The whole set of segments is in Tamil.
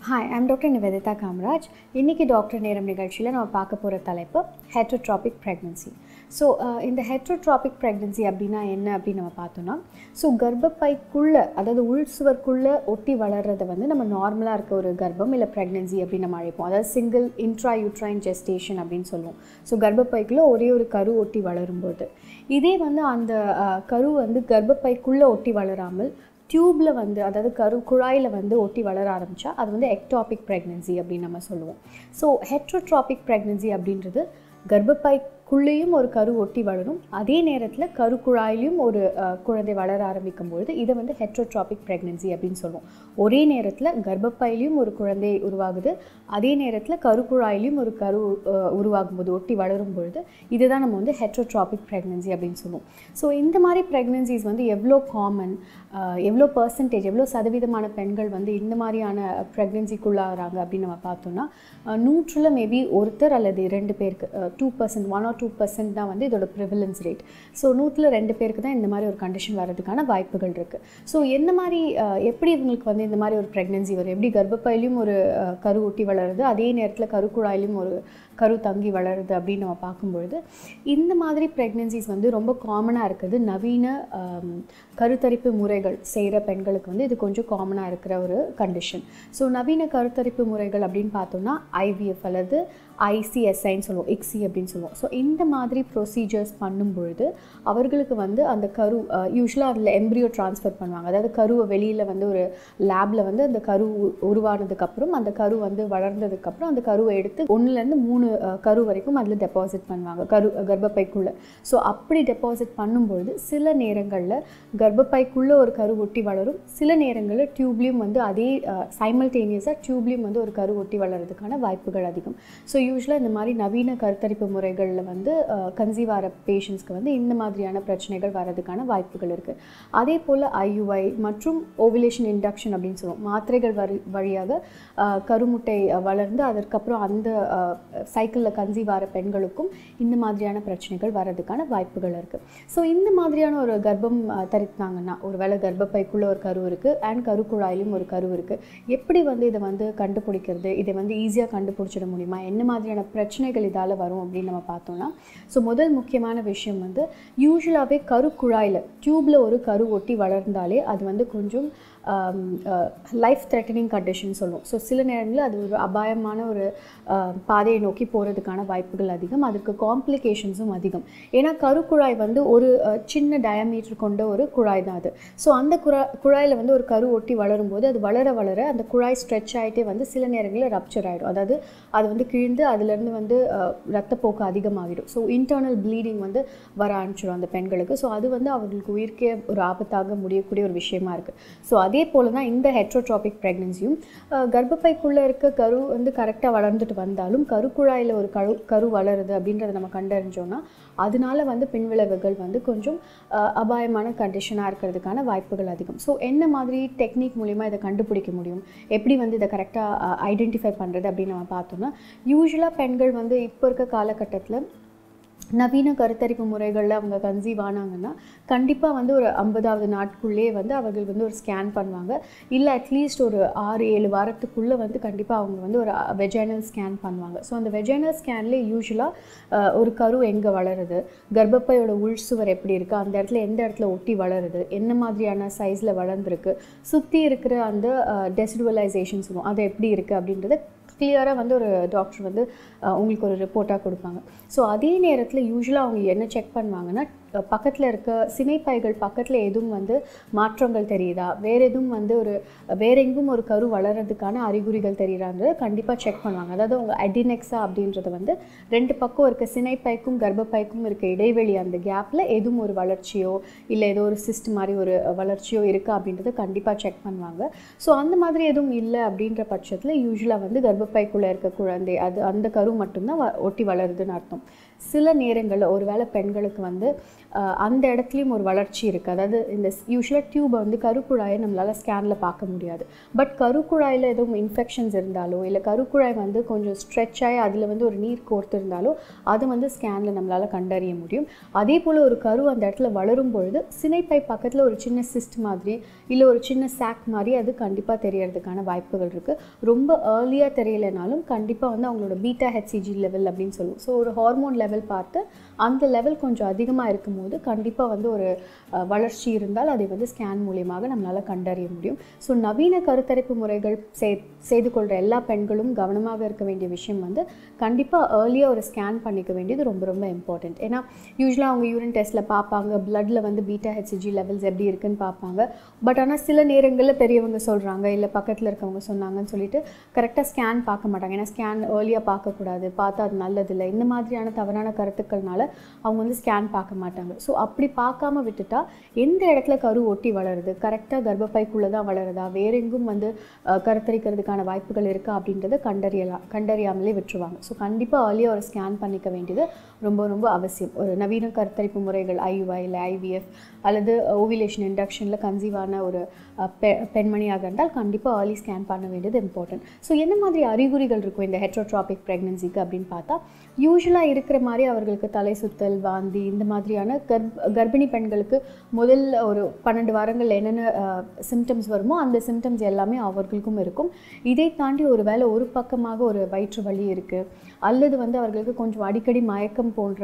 hi I'm doctor Nivedita Kamaraj இன்றைக்கி டாக்டர் நேரம் நிகழ்ச்சியில் நம்ம பார்க்க போகிற தலைப்பு ஹெட்ரோட்ராபிக் ப்ரெக்னன்சி ஸோ இந்த ஹெட்ரோட்ராபிக் ப்ரெக்னன்சி அப்படின்னா என்ன அப்படின்னு நம்ம பார்த்தோன்னா ஸோ கர்ப்பப்பைக்குள்ளே அதாவது உள் சுவர்க்குள்ளே ஒட்டி வளர்கிறத வந்து நம்ம நார்மலாக இருக்க ஒரு கர்ப்பம் இல்லை ப்ரெக்னன்சி அப்படின்னு நம்ம அழைப்போம் அதாவது சிங்கிள் இன்ட்ரா யூட்ரைன் ஜெஸ்டேஷன் அப்படின்னு சொல்லுவோம் ஸோ கர்ப்பப்பைக்குள்ளே ஒரே ஒரு கரு ஒட்டி வளரும்போது இதே வந்து அந்த அஹ், கரு வந்து கர்ப்பப்பைக்குள்ளே ஒட்டி வளராமல் டியூப்பில் வந்து அதாவது கரு குழாயில் வந்து ஒட்டி வளர ஆரம்பித்தா அது வந்து எக்டாபிக் ப்ரெக்னன்சி அப்படின்னு நம்ம சொல்லுவோம் ஸோ ஹெட்ரோட்ராபிக் ப்ரெக்னன்சி அப்படின்றது கர்ப்பப்பைக்குள்ளேயும் ஒரு கரு ஒட்டி வளரும் அதே நேரத்தில் கரு குழாயிலையும் ஒரு அஹ், குழந்தை வளர ஆரம்பிக்கும் பொழுது இதை வந்து ஹெட்ரோட்ராபிக் ப்ரெக்னன்சி அப்படின்னு சொல்லுவோம் ஒரே நேரத்தில் கர்ப்பப்பையிலையும் ஒரு குழந்தை உருவாகுது அதே நேரத்தில் கருக்குழாயிலையும் ஒரு கரு அஹ், உருவாகும் போது ஒட்டி வளரும் பொழுது இதுதான் நம்ம வந்து ஹெட்ரோட்ராபிக் ப்ரெக்னன்சி அப்படின்னு சொல்லுவோம் ஸோ இந்த மாதிரி ப்ரெக்னன்சிஸ் வந்து எவ்வளோ காமன் எவ்வளோ பர்சன்டேஜ் எவ்வளோ சதவீதமான பெண்கள் வந்து இந்த மாதிரியான ப்ரெக்னென்சிக்குள்ளாகிறாங்க அப்படின்னு நம்ம பார்த்தோம்னா அஹ், நூற்றுல மேபி ஒருத்தர் அல்லது ரெண்டு பேருக்கு two percent one or two percent தான் வந்து இதோட ப்ரிவலன்ஸ் ரேட் ஸோ நூற்றில் ரெண்டு பேருக்கு தான் இந்த மாதிரி ஒரு கண்டிஷன் வர்றதுக்கான வாய்ப்புகள் இருக்குது ஸோ என்ன மாதிரி அஹ், எப்படி இவங்களுக்கு வந்து இந்த மாதிரி ஒரு ப்ரெக்னன்சி வரும் எப்படி கர்ப்பப்பையிலையும் ஒரு அஹ், கரு ஒட்டி வளருது அதே நேரத்தில் கருக்குழாயிலும் ஒரு கரு தங்கி வளருது அப்படின்னு நம்ம பார்க்கும்பொழுது இந்த மாதிரி ப்ரெக்னன்சிஸ் வந்து ரொம்ப காமனாக இருக்குது நவீன ஆம், கருத்தரிப்பு முறைகள் செய்கிற பெண்களுக்கு வந்து இது கொஞ்சம் காமனாக இருக்கிற ஒரு கண்டிஷன் ஸோ நவீன கருத்தரிப்பு முறைகள் அப்படின்னு பார்த்தோம்னா ஐவிஎஃப் அல்லது ஐசிஎஸ்ஐன்னு சொல்லுவோம் எக்ஸி அப்படின்னு சொல்லுவோம் ஸோ இந்த மாதிரி ப்ரொசீஜர்ஸ் பண்ணும் பொழுது அவர்களுக்கு வந்து அந்த கரு யூஸ்வலாக அதில் எம்ப்ரியோ ட்ரான்ஸ்ஃபர் பண்ணுவாங்க அதாவது கருவை வெளியில் வந்து ஒரு லேபில் வந்து அந்த கரு உ- உருவானதுக்கப்புறம் அந்த கரு வந்து வளர்ந்ததுக்கப்புறம் அந்த கருவை எடுத்து ஒன்றுலேருந்து மூணு அஹ், கரு வரைக்கும் அதில் டெபாசிட் பண்ணுவாங்க கரு கர்ப்பப்பைக்குள்ளே ஸோ அப்படி டெபாசிட் பண்ணும்பொழுது சில நேரங்களில் கர்ப்பப்பைக்குள்ளே ஒரு கரு ஒட்டி வளரும் சில நேரங்களில் டியூப்லேயும் வந்து அதே சைமல்டேனியஸாக டியூப்லேயும் வந்து ஒரு கரு ஒட்டி வளர்கிறதுக்கான வாய்ப்புகள் அதிகம் ஸோ யூஸ்வலாக இந்த மாதிரி நவீன கருத்தரிப்பு முறைகளில் வந்து கன்சீவ் ஆகிற பேஷண்ட்ஸ்க்கு வந்து இந்த மாதிரியான பிரச்சனைகள் வர்றதுக்கான வாய்ப்புகள் இருக்குது அதே போல் ஐயுஐ மற்றும் ஓவிலேஷன் இண்டக்ஷன் அப்படின்னு சொல்லுவோம் மாத்திரைகள் வரி வழியாக அஹ், கருமுட்டை அஹ், வளர்ந்து அதற்கப்புறம் அந்த சைக்கிளில் கன்சீவ் ஆகிற பெண்களுக்கும் இந்த மாதிரியான பிரச்சனைகள் வர்றதுக்கான வாய்ப்புகள் இருக்குது ஸோ இந்த மாதிரியான ஒரு கர்ப்பம் அஹ், தரித்தாங்கன்னா ஒரு வேளை கர்ப்பப்பைக்குள்ளே ஒரு கரு இருக்குது அண்ட் கருக்குழாயிலும் ஒரு கரு இருக்குது எப்படி வந்து இதை வந்து கண்டுபிடிக்கிறது இதை வந்து ஈஸியாக கண்டுபிடிச்சிட முடியுமா என்ன மாதிரியான பிரச்சனைகள் இதால் வரும் அப்படின்னு நம்ம பார்த்தோம்னா ஸோ முதல் முக்கியமான விஷயம் வந்து யூஸ்வலாகவே கருக்குழாயில் டியூப்பில் ஒரு கரு ஒட்டி வளர்ந்தாலே அது வந்து கொஞ்சம் லைஃப் த்ரெட்டனிங் கண்டிஷன் சொல்லுவோம் ஸோ சில நேரங்களில் அது ஒரு அபாயமான ஒரு ஆஹ், பாதையை நோக்கி போகிறதுக்கான வாய்ப்புகள் அதிகம் அதுக்கு காம்ப்ளிகேஷன்ஸும் அதிகம் ஏன்னா கருக்குழாய் வந்து ஒரு ஆஹ், சின்ன டயமீட்டர் கொண்ட ஒரு குழாய் தான் அது ஸோ அந்த குழா குழாயில் வந்து ஒரு கரு ஒட்டி வளரும்போது அது வளர வளர அந்த குழாய் ஸ்ட்ரெச் ஆகிட்டே வந்து சில நேரங்களில் ரப்சர் ஆகிடும் அதாவது அது வந்து கிழிந்து அதுலேருந்து வந்து ஆஹ், ரத்தப்போக்கு அதிகமாகிடும் ஸோ இன்டர்னல் ப்ளீடிங் வந்து வர ஆரம்பிச்சிடும் அந்த பெண்களுக்கு ஸோ அது வந்து அவர்களுக்கு உயிர்க்கே ஒரு ஆபத்தாக முடியக்கூடிய ஒரு விஷயமா இருக்குது ஸோ அதே போல் தான் இந்த ஹெட்ரோட்ராபிக் ப்ரெக்னன்சியும் கர்ப்பப்பைக்குள்ளே இருக்க கரு வந்து கரெக்டாக வளர்ந்துட்டு வந்தாலும் கருக்குழாயில் ஒரு கரு கரு வளருது அப்படின்றத நம்ம கண்டறிஞ்சோன்னா அதனால வந்து பின்விளைவுகள் வந்து கொஞ்சம் அஹ், அபாயமான கண்டிஷனாக இருக்கிறதுக்கான வாய்ப்புகள் அதிகம் ஸோ என்ன மாதிரி டெக்னிக் மூலிமா இதை கண்டுபிடிக்க முடியும் எப்படி வந்து இதை கரெக்டாக ஐடென்டிஃபை பண்ணுறது அப்படின்னு நம்ம பார்த்தோம்னா யூஸ்வலாக பெண்கள் வந்து இப்போ இருக்க காலகட்டத்தில் நவீன கருத்தரிப்பு முறைகளில் அவங்க கன்சீவ் ஆனாங்கன்னா கண்டிப்பாக வந்து ஒரு ஐம்பதாவது நாட்குள்ளேயே வந்து அவர்கள் வந்து ஒரு ஸ்கேன் பண்ணுவாங்க இல்லை அட்லீஸ்ட் ஒரு ஆறு ஏழு வாரத்துக்குள்ளே வந்து கண்டிப்பாக அவங்க வந்து ஒரு வெஜைனல் ஸ்கேன் பண்ணுவாங்க ஸோ அந்த வெஜைனல் ஸ்கேன்லேயே யூஸ்வலாக ஒரு கரு எங்கே வளருது கர்ப்பப்பையோட உள் சுவர் எப்படி இருக்குது அந்த இடத்துல எந்த இடத்துல ஒட்டி வளருது என்ன மாதிரியான சைஸில் வளர்ந்துருக்கு சுற்றி இருக்கிற அந்த டெசிடுவலைசேஷன் சொல்லுவோம் அது எப்படி இருக்குது அப்படின்றத கிளியராக வந்து ஒரு டாக்டர் வந்து அஹ், உங்களுக்கு ஒரு ரிப்போர்ட்டாக கொடுப்பாங்க ஸோ அதே நேரத்தில் யூஸ்வலாக அவங்க என்ன செக் பண்ணுவாங்கன்னா பக்கத்தில் இருக்க சினைப்பைகள் பக்கத்தில் எதுவும் வந்து மாற்றங்கள் தெரியுதா வேறு எதுவும் வந்து ஒரு வேற எங்கும் ஒரு கரு வளர்கிறதுக்கான அறிகுறிகள் தெரியுறான்றது கண்டிப்பாக செக் பண்ணுவாங்க அதாவது அவங்க அடினெக்ஸா அப்படின்றது வந்து ரெண்டு பக்கம் இருக்க சினைப்பைக்கும் கர்ப்பப்பைக்கும் இருக்க இடைவெளி அந்த கேப்பில் எதுவும் ஒரு வளர்ச்சியோ இல்லை ஏதோ ஒரு சிஸ்ட் மாதிரி ஒரு வளர்ச்சியோ இருக்கா அப்படின்றத கண்டிப்பாக செக் பண்ணுவாங்க ஸோ அந்த மாதிரி எதுவும் இல்லை அப்படின்ற பட்சத்தில் யூஸ்வலாக வந்து கர்ப்பப்பைக்குள்ளே இருக்க குழந்தை அது அந்த கரு மட்டும்தான் வ- ஒட்டி வளருதுன்னு அர்த்தம் சில நேரங்களில் ஒருவேளை பெண்களுக்கு வந்து அஹ், அந்த இடத்துலையும் ஒரு வளர்ச்சி இருக்குது அதாவது இந்த யூஸ்வலாக டியூபை வந்து கருக்குழாயை நம்மளால் ஸ்கேனில் பார்க்க முடியாது பட் கருக்குழாயில் எதுவும் இன்ஃபெக்ஷன்ஸ் இருந்தாலோ இல்லை கருக்குழாய் வந்து கொஞ்சம் ஸ்ட்ரெச் ஆகி அதில் வந்து ஒரு நீர் கோர்த்து இருந்தாலோ அது வந்து ஸ்கேனில் நம்மளால் கண்டறிய முடியும் அதே போல் ஒரு கரு அந்த இடத்துல வளரும் பொழுது சினைப்பை பக்கத்தில் ஒரு சின்ன சிஸ்ட் மாதிரி இல்லை ஒரு சின்ன சாக் மாதிரி அது கண்டிப்பாக தெரியறதுக்கான வாய்ப்புகள் இருக்குது ரொம்ப ஏர்லியாக தெரியலைனாலும் கண்டிப்பாக வந்து அவங்களோட பீட்டா ஹெச்சிஜி லெவல் அப்படின்னு சொல்லுவோம் ஸோ ஒரு ஹார்மோன் லெவல் பார்த்து அந்த லெவல் கொஞ்சம் அதிகமாக இருக்கும்போது கண்டிப்பாக வந்து ஒரு அஹ், வளர்ச்சி இருந்தால் அதை வந்து ஸ்கேன் மூலியமாக நம்மளால் கண்டறிய முடியும் ஸோ நவீன கருத்தரிப்பு முறைகள் செய் செய்து கொள்கிற எல்லா பெண்களும் கவனமாக இருக்க வேண்டிய விஷயம் வந்து கண்டிப்பாக ஏர்லியாக ஒரு ஸ்கேன் பண்ணிக்க வேண்டியது ரொம்ப ரொம்ப இம்பார்ட்டண்ட் ஏன்னா யூஸ்வலாக அவங்க யூரின் டெஸ்ட்டில் பார்ப்பாங்க பிளட்டில் வந்து பீட்டா ஹெச்சிஜி லெவல்ஸ் எப்படி இருக்குன்னு பார்ப்பாங்க பட் ஆனால் சில நேரங்களில் பெரியவங்க சொல்கிறாங்க இல்லை பக்கத்தில் இருக்கவங்க சொன்னாங்கன்னு சொல்லிட்டு கரெக்டாக ஸ்கேன் பார்க்க மாட்டாங்க ஏன்னா ஸ்கேன் ஏர்லியாக பார்க்கக்கூடாது பார்த்தா அது நல்லதில்லை இந்த மாதிரியான தவறான கருத்துக்கள்னால அவங்க வந்து ஸ்கேன் பார்க்க மாட்டாங்க ஸோ அப்படி பார்க்காம விட்டுட்டா எந்த இடத்துல கரு ஒட்டி வளருது கரெக்டாக கர்ப்பப்பைக்குள்ளே தான் வளருதா வேற எங்கும் வந்து அஹ், கருத்தரிக்கிறதுக்கான வாய்ப்புகள் இருக்கா அப்படின்றத கண்டறியலாம் கண்டறியாமலே விட்டுருவாங்க ஸோ கண்டிப்பாக ஏர்லியாக ஒரு ஸ்கேன் பண்ணிக்க வேண்டியது ரொம்ப ரொம்ப அவசியம் ஒரு நவீன கருத்தரிப்பு முறைகள் ஐயுஐ இல்லை ஐவிஎஃப் அல்லது ஓவிலேஷன் இண்டக்ஷனில் கன்சீவான ஒரு அஹ், பெ பெண்மணியாக இருந்தால் கண்டிப்பாக ஏர்லி ஸ்கேன் பண்ண வேண்டியது இம்பார்ட்டன்ட் ஸோ என்ன மாதிரி அறிகுறிகள் இருக்கும் இந்த ஹெட்ரோட்ராபிக் ப்ரெக்னன்சிக்கு அப்படின்னு பார்த்தா யூஸ்வலாக இருக்கிற மாதிரி அவர்களுக்கு தலை சுத்தல் வாந்தி இந்த மாதிரியான கர்ப் கர்ப்பிணி பெண்களுக்கு முதல் ஒரு பன்னெண்டு வாரங்கள் என்னென்ன சிம்டம்ஸ் வருமோ அந்த சிம்டம்ஸ் எல்லாமே அவர்களுக்கும் இருக்கும் இதை தாண்டி ஒரு வேளை ஒரு பக்கமாக ஒரு வயிற்று வலி இருக்குது அல்லது வந்து அவர்களுக்கு கொஞ்சம் அடிக்கடி மயக்கம் போன்ற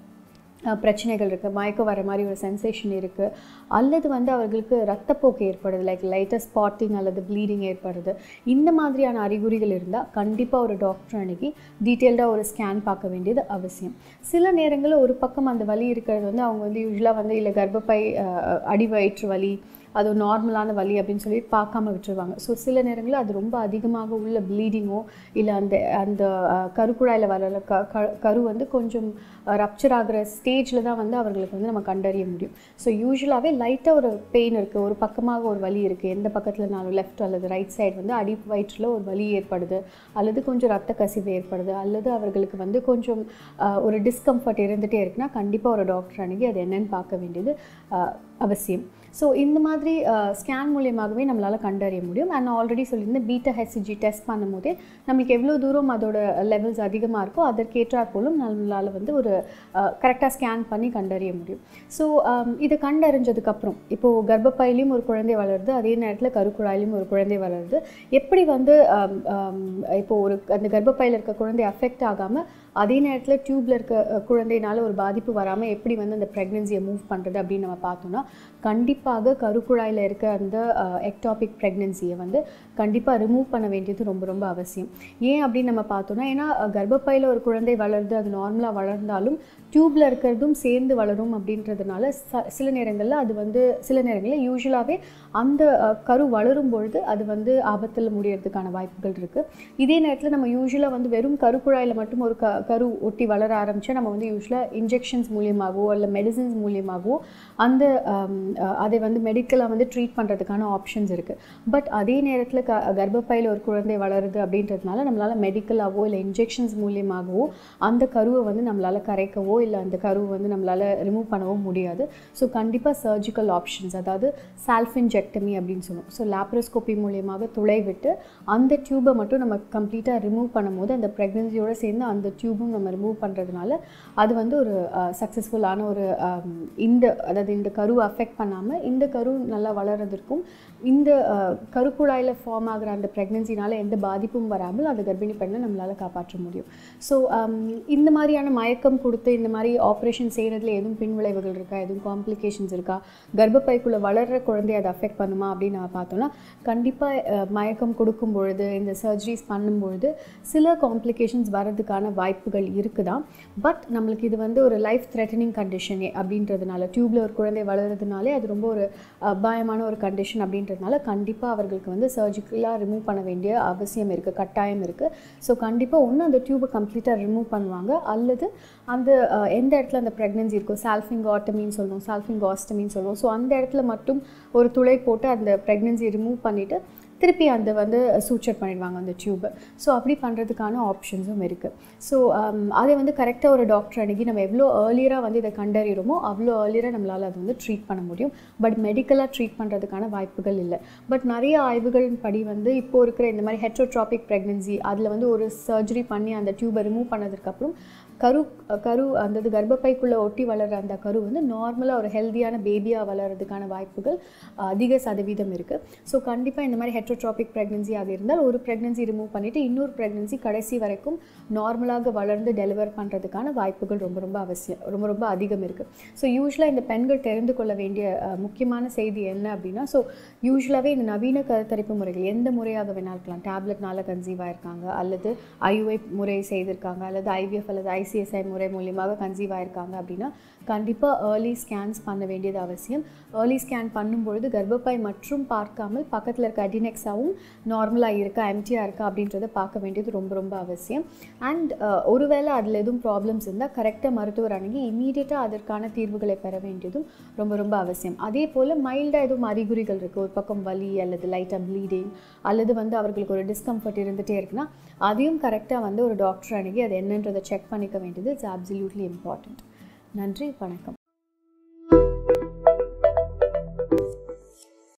அஹ், பிரச்சனைகள் இருக்குது மயக்கம் வர மாதிரி ஒரு சென்சேஷன் இருக்குது அல்லது வந்து அவர்களுக்கு ரத்தப்போக்கு ஏற்படுது லைக் லைட்டர் ஸ்பாட்டிங் அல்லது ப்ளீடிங் ஏற்படுது இந்த மாதிரியான அறிகுறிகள் இருந்தால் கண்டிப்பாக ஒரு டாக்டர் அணுகி டீட்டெயில்டாக ஒரு ஸ்கேன் பார்க்க வேண்டியது அவசியம் சில நேரங்களில் ஒரு பக்கம் அந்த வலி இருக்கிறது வந்து அவங்க வந்து யூஸ்வலாக வந்து இல்லை கர்ப்பப்பை அஹ், அடி வயிற்று வலி அது ஒரு நார்மலான வலி அப்படின்னு சொல்லி பார்க்காம விட்டுருவாங்க ஸோ சில நேரங்களில் அது ரொம்ப அதிகமாக உள்ள ப்ளீடிங்கோ இல்லை அந்த அந்த அஹ், கருக்குழாயில் வர க க- கரு வந்து கொஞ்சம் ரப்சர் ஆகிற ஸ்டேஜில் தான் வந்து அவர்களுக்கு வந்து நம்ம கண்டறிய முடியும் ஸோ யூஸ்வலாகவே லைட்டாக ஒரு பெயின் இருக்குது ஒரு பக்கமாக ஒரு வலி இருக்குது எந்த பக்கத்துலனாலும் லெஃப்ட் அல்லது ரைட் சைடு வந்து அடி வயிற்றில் ஒரு வலி ஏற்படுது அல்லது கொஞ்சம் ரத்த கசிவு ஏற்படுது அல்லது அவர்களுக்கு வந்து கொஞ்சம் அஹ், ஒரு டிஸ்கம்ஃபர்ட் இருந்துகிட்டே இருக்குன்னா கண்டிப்பாக ஒரு டாக்டர் அணுகி அது என்னன்னு பார்க்க வேண்டியது அஹ், அவசியம் ஸோ இந்த மாதிரி ஸ்கேன் மூலியமாகவே நம்மளால் கண்டறிய முடியும் அண்ட் ஆல்ரெடி சொல்லியிருந்தேன் பீட்டா ஹெச்சிஜி டெஸ்ட் பண்ணும்போதே நம்மளுக்கு எவ்வளோ தூரம் அதோட லெவல்ஸ் அதிகமாக இருக்கோ அதற்கேற்றாற் போலும் நம்மளால் வந்து ஒரு கரெக்டாக ஸ்கேன் பண்ணி கண்டறிய முடியும் ஸோ இதை கண்டறிஞ்சதுக்கப்புறம் இப்போது கர்ப்பப்பையிலையும் ஒரு குழந்தை வளருது அதே நேரத்தில் கருக்குழாயிலையும் ஒரு குழந்தை வளருது எப்படி வந்து ஆம், ஆம், இப்போ ஒரு அந்த கர்ப்பப்பையில் இருக்க குழந்தை அஃபெக்ட் ஆகாமல் அதே நேரத்தில் டியூப்ல இருக்க அஹ், குழந்தைனால ஒரு பாதிப்பு வராமல் எப்படி வந்து அந்த ப்ரெக்னென்சியை மூவ் பண்ணுறது அப்படின்னு நம்ம பார்த்தோம்னா கண்டிப்பாக கருக்குழாயில் இருக்க அந்த எக்டாபிக் ப்ரெக்னென்சியை வந்து கண்டிப்பாக ரிமூவ் பண்ண வேண்டியது ரொம்ப ரொம்ப அவசியம் ஏன் அப்படின்னு நம்ம பார்த்தோம்னா ஏன்னா அஹ், கர்ப்பப்பையில் ஒரு குழந்தை வளருது அது நார்மலாக வளர்ந்தாலும் டியூப்ல இருக்கிறதும் சேர்ந்து வளரும் அப்படின்றதுனால ச- சில நேரங்களில் அது வந்து சில நேரங்களில் யூஸ்வலாகவே அந்த அஹ், கரு வளரும் பொழுது அது வந்து ஆபத்தில் முடியறதுக்கான வாய்ப்புகள் இருக்குது இதே நேரத்தில் நம்ம யூஸ்வலாக வந்து வெறும் கருக்குழாயில் மட்டும் ஒரு க கரு ஒட்டி வளர ஆரம்பித்தா நம்ம வந்து யூஸ்வலாக இன்ஜெக்ஷன்ஸ் மூலியமாகவோ இல்லை மெடிசின்ஸ் மூலியமாகவோ அந்த ஆம், அஹ், அதை வந்து மெடிக்கலாக வந்து ட்ரீட் பண்ணுறதுக்கான ஆப்ஷன்ஸ் இருக்குது பட் அதே நேரத்தில் க கர்ப்பப்பையில் ஒரு குழந்தை வளருது அப்படின்றதுனால நம்மளால் மெடிக்கலாகவோ இல்லை இன்ஜெக்ஷன்ஸ் மூலியமாகவோ அந்த கருவை வந்து நம்மளால் கரைக்கவோ இல்லை அந்த கருவை வந்து நம்மளால் ரிமூவ் பண்ணவோ முடியாது ஸோ கண்டிப்பாக சர்ஜிக்கல் ஆப்ஷன்ஸ் அதாவது சால்ஃபின்ஜெக்டமி அப்படின்னு சொல்லுவோம் ஸோ லேப்ரோஸ்கோப்பி மூலியமாக துளை விட்டு அந்த டியூபை மட்டும் நம்ம கம்ப்ளீட்டாக ரிமூவ் பண்ணும்போது அந்த ப்ரெக்னென்சியோடு சேர்ந்து அந்த டியூபும் நம்ம ரிமூவ் பண்ணுறதுனால அது வந்து ஒரு சக்ஸஸ்ஃபுல்லான ஒரு ஆம், இந்த அதாவது இந்த கருவை அஃபெக்ட் பண்ணாமல் இந்த கரு நல்லா வளர்றதற்கும் இந்த அஹ், கருக்குழாயில் ஃபார்ம் ஆகிற அந்த ப்ரெக்னென்சினால எந்த பாதிப்பும் வராமல் அந்த கர்ப்பிணி பெண்ணை நம்மளால் காப்பாற்ற முடியும் ஸோ இந்த மாதிரியான மயக்கம் கொடுத்து இந்த மாதிரி ஆப்ரேஷன் செய்கிறதுல எதுவும் பின்விளைவுகள் இருக்கா எதுவும் காம்ப்ளிகேஷன்ஸ் இருக்கா கர்ப்பப்பைக்குள்ளே வளர்கிற குழந்தைய அதை அஃபெக்ட் பண்ணுமா அப்படின்னு நம்ம பார்த்தோம்னா கண்டிப்பாக மயக்கம் கொடுக்கும் பொழுது இந்த சர்ஜரிஸ் பண்ணும் பொழுது சில காம்ப்ளிகேஷன்ஸ் வரதுக்கான வாய்ப்புகள் இருக்குதான் பட் நம்மளுக்கு இது வந்து ஒரு லைஃப் த்ரெட்டனிங் கண்டிஷனே அப்படின்றதுனால டியூப்ல ஒரு குழந்தை வளர்றதுனாலே அது ரொம்ப ஒரு அபாயமான ஒரு கண்டிஷன் அப்படின்றதுனால கண்டிப்பாக அவர்களுக்கு வந்து சர்ஜிக்கலாக ரிமூவ் பண்ண வேண்டிய அவசியம் இருக்குது கட்டாயம் இருக்குது ஸோ கண்டிப்பாக ஒன்று அந்த டியூபை கம்ப்ளீட்டாக ரிமூவ் பண்ணுவாங்க அல்லது அந்த அஹ், எந்த இடத்துல அந்த ப்ரெக்னென்சி இருக்கோ சால்ஃபிங் ஆட்டமின்னு சொல்லுவோம் சால்ஃபிங் ஆஸ்டமின்னு சொல்லுவோம் ஸோ அந்த இடத்துல மட்டும் ஒரு துளை போட்டு அந்த ப்ரெக்னென்சி ரிமூவ் பண்ணிவிட்டு திருப்பி அந்த வந்து சூச்சர் பண்ணிடுவாங்க அந்த டியூபை ஸோ அப்படி பண்ணுறதுக்கான ஆப்ஷன்ஸும் இருக்குது ஸோ அதை வந்து கரெக்டாக ஒரு டாக்டர் அணுகி நம்ம எவ்வளோ ஏர்லியராக வந்து இதை கண்டறிகிறோமோ அவ்வளோ ஏர்லியராக நம்மளால் அதை வந்து ட்ரீட் பண்ண முடியும் பட் மெடிக்கலாக ட்ரீட் பண்ணுறதுக்கான வாய்ப்புகள் இல்லை பட் நிறைய ஆய்வுகளின் படி வந்து இப்போ இருக்கிற இந்த மாதிரி ஹெட்ரோட்ராபிக் ப்ரெக்னென்சி அதில் வந்து ஒரு சர்ஜரி பண்ணி அந்த டியூபை ரிமூவ் பண்ணதுக்கப்புறம் கரு கரு அந்த இது கர்ப்பப்பைக்குள்ளே ஒட்டி வளர்கிற அந்த கரு வந்து நார்மலாக ஒரு ஹெல்த்தியான பேபியாக வளர்கிறதுக்கான வாய்ப்புகள் அதிக சதவீதம் இருக்குது ஸோ கண்டிப்பாக இந்த மாதிரி ஹெட்ரோட்ராபிக் ப்ரெக்னென்சியாக இருந்தால் ஒரு ப்ரெக்னென்சி ரிமூவ் பண்ணிவிட்டு இன்னொரு ப்ரெக்னென்சி கடைசி வரைக்கும் நார்மலாக வளர்ந்து டெலிவர் பண்ணுறதுக்கான வாய்ப்புகள் ரொம்ப ரொம்ப அவசியம் ரொம்ப ரொம்ப அதிகம் இருக்குது ஸோ யூஸ்வலாக இந்த பெண்கள் தெரிந்து கொள்ள வேண்டிய அஹ், முக்கியமான செய்தி என்ன அப்படின்னா ஸோ யூஸ்வலாகவே இந்த நவீன கருத்தரிப்பு முறைகள் எந்த முறையாக வேணா இருக்கலாம் டேப்லெட்னால கன்சீவ் ஆயிருக்காங்க அல்லது ஐயுஐ முறை செய்திருக்காங்க அல்லது ஐவிஎஃப் அல்லது ஐசிஎஸ்ஐ முறை மூலியமாக கன்சீவ் ஆயிருக்காங்க அப்படின்னா கண்டிப்பாக ஏர்லி ஸ்கேன்ஸ் பண்ண வேண்டியது அவசியம் ஏர்லி ஸ்கேன் பண்ணும்பொழுது கர்ப்பப்பை மற்றும் பார்க்காமல் பக்கத்தில் இருக்க அடினெக்ஸாவும் நார்மலாக இருக்கா எம்டியாக இருக்கா அப்படின்றத பார்க்க வேண்டியது ரொம்ப ரொம்ப அவசியம் அண்ட் ஒருவேளை அதில் எதுவும் ப்ராப்ளம்ஸ் இருந்தால் கரெக்டாக மருத்துவர் அணுகி இமீடியட்டாக அதற்கான தீர்வுகளை பெற வேண்டியதும் ரொம்ப ரொம்ப அவசியம் அதே போல் மைல்டாக எதுவும் அறிகுறிகள் இருக்குது ஒரு பக்கம் வலி அல்லது லைட்டாக ப்ளீடிங் அல்லது வந்து அவர்களுக்கு ஒரு டிஸ்கம்ஃபர்ட் இருந்துகிட்டே இருக்குன்னா அதையும் கரெக்டாக வந்து ஒரு டாக்டர் அணுகி அது என்னன்றதை செக் பண்ணிக்க வேண்டியது இட்ஸ் அப்சல்யூட்லி இம்பார்ட்டண்ட் நன்றி வணக்கம்